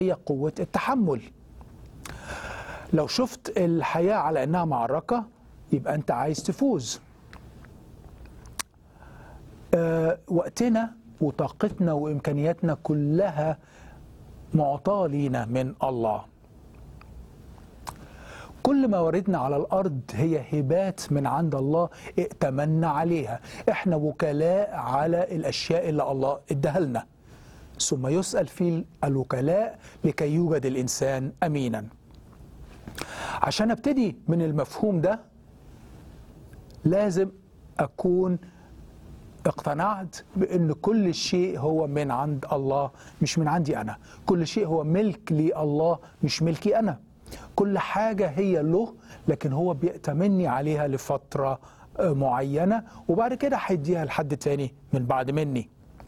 هي قوة التحمل لو شفت الحياة على أنها معركة يبقى أنت عايز تفوز أه وقتنا وطاقتنا وإمكانياتنا كلها معطاة لينا من الله كل ما وردنا على الأرض هي هبات من عند الله ائتمنا عليها احنا وكلاء على الأشياء اللي الله اداها لنا ثم يسأل في الوكلاء لكي يوجد الإنسان أمينا عشان ابتدي من المفهوم ده لازم أكون اقتنعت بأن كل شيء هو من عند الله مش من عندي أنا كل شيء هو ملك لي الله مش ملكي أنا كل حاجة هي له لكن هو بيأتمني عليها لفترة معينة وبعد كده هيديها لحد تاني من بعد مني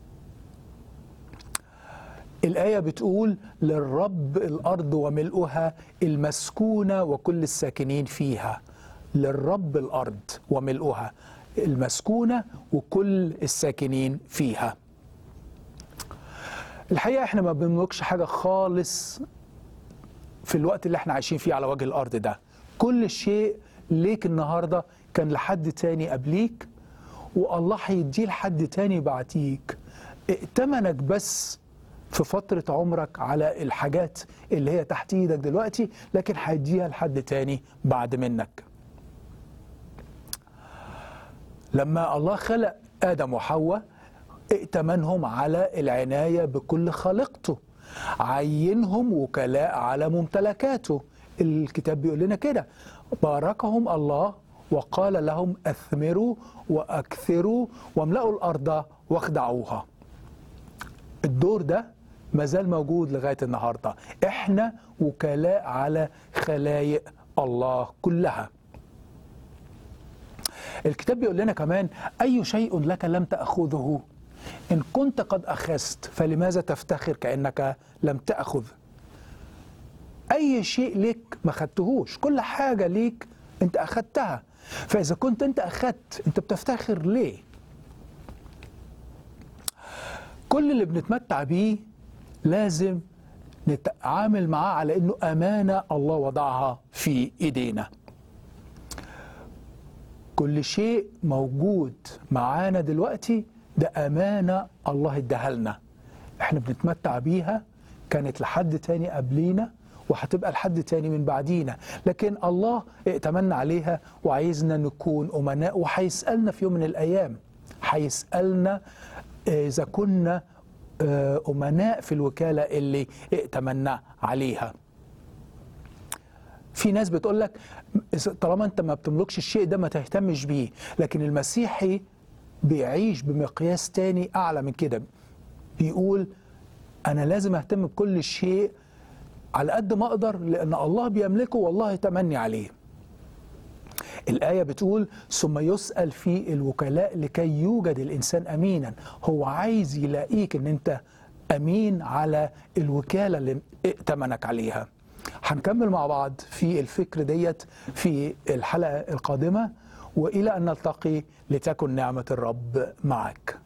الآية بتقول للرب الأرض وملؤها المسكونة وكل الساكنين فيها للرب الأرض وملؤها المسكونة وكل الساكنين فيها الحقيقة احنا ما بنملكش حاجة خالص في الوقت اللي احنا عايشين فيه على وجه الأرض ده كل شيء ليك النهاردة كان لحد تاني قبليك والله هيديه لحد تاني بعديك ائتمنك بس في فترة عمرك على الحاجات اللي هي تحت ايدك دلوقتي لكن هيديها لحد تاني بعد منك لما الله خلق آدم وحواء ائتمنهم على العناية بكل خلقته عينهم وكلاء على ممتلكاته الكتاب بيقول لنا كده باركهم الله وقال لهم أثمروا وأكثروا واملأوا الأرض واخدعوها الدور ده مازال موجود لغاية النهاردة احنا وكلاء على خلايق الله كلها الكتاب بيقول لنا كمان أي شيء لك لم تأخذه إن كنت قد أخذت فلماذا تفتخر كأنك لم تأخذ أي شيء ليك ما خدتهوش كل حاجة ليك أنت أخدتها فإذا كنت أنت أخدت أنت بتفتخر ليه كل اللي بنتمتع بيه لازم نتعامل معاه على أنه أمانة الله وضعها في إيدينا كل شيء موجود معانا دلوقتي ده أمانة الله اداها لنا احنا بنتمتع بيها كانت لحد تاني قبلينا وهتبقى لحد تاني من بعدينا لكن الله ائتمنا عليها وعايزنا نكون أمناء وهيسألنا في يوم من الأيام هيسألنا إذا كنا أمناء في الوكالة اللي ائتمنا عليها في ناس بتقول لك طالما انت ما بتملكش الشيء ده ما تهتمش بيه لكن المسيحي بيعيش بمقياس تاني أعلى من كده بيقول أنا لازم أهتم بكل شيء على قد ما أقدر لأن الله بيملكه والله يتمني عليه الآية بتقول ثم يسأل في الوكلاء لكي يوجد الإنسان أمينا هو عايز يلاقيك أن أنت أمين على الوكالة اللي ائتمنك عليها هنكمل مع بعض في الفكر ديت في الحلقة القادمة والى ان نلتقي لتكن نعمه الرب معك